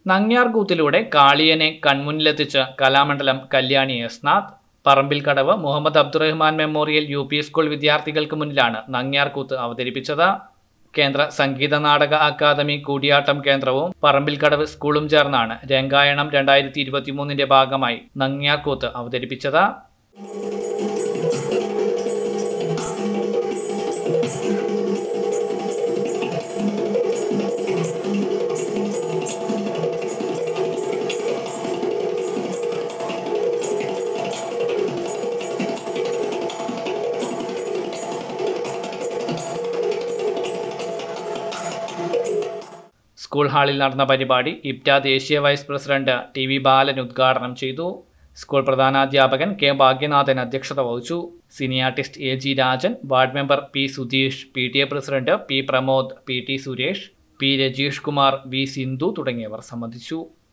നങ്ങ്യാർകൂത്തിലൂടെ കാളിയനെ കൺമുന്നിലെത്തിച്ച് കലാമണ്ഡലം കല്യാണി എസ്നാഥ് Parambil Kadavu Muhammad Abdurahman memorial U P school വിദ്യാർത്ഥികൾക്ക് മുന്നിലാണ് നങ്ങ്യാർകൂത്ത് അവതരിപ്പിച്ചത് കേന്ദ്ര സംഗീത നാടക അക്കാദമി കൂടിയാട്ടം കേന്ദ്രവും പറമ്പിൽ കടവ് സ്കൂളും ചേർന്നാണ് രംഗായണം രണ്ടായിരത്തി ഇരുപത്തിമൂന്നിന്റെ ഭാഗമായി നങ്ങ്യാർകൂത്ത് അവതരിപ്പിച്ചത് സ്കൂൾ ഹാളിൽ നടന്ന പരിപാടി ഇപ്റ്റ ദേശീയ vice president T V Balan ഉദ്ഘാടനം ചെയ്തു സ്കൂൾ പ്രധാനാധ്യാപകൻ കെ ഭാഗ്യനാഥൻ അധ്യക്ഷത വഹിച്ചു cine artist A G Rajan ward member P Sudheesh P T A president P Pramod P T Suresh P Rajeesh Kumar V Sindhu തുടങ്ങിയവർ സംബന്ധിച്ചു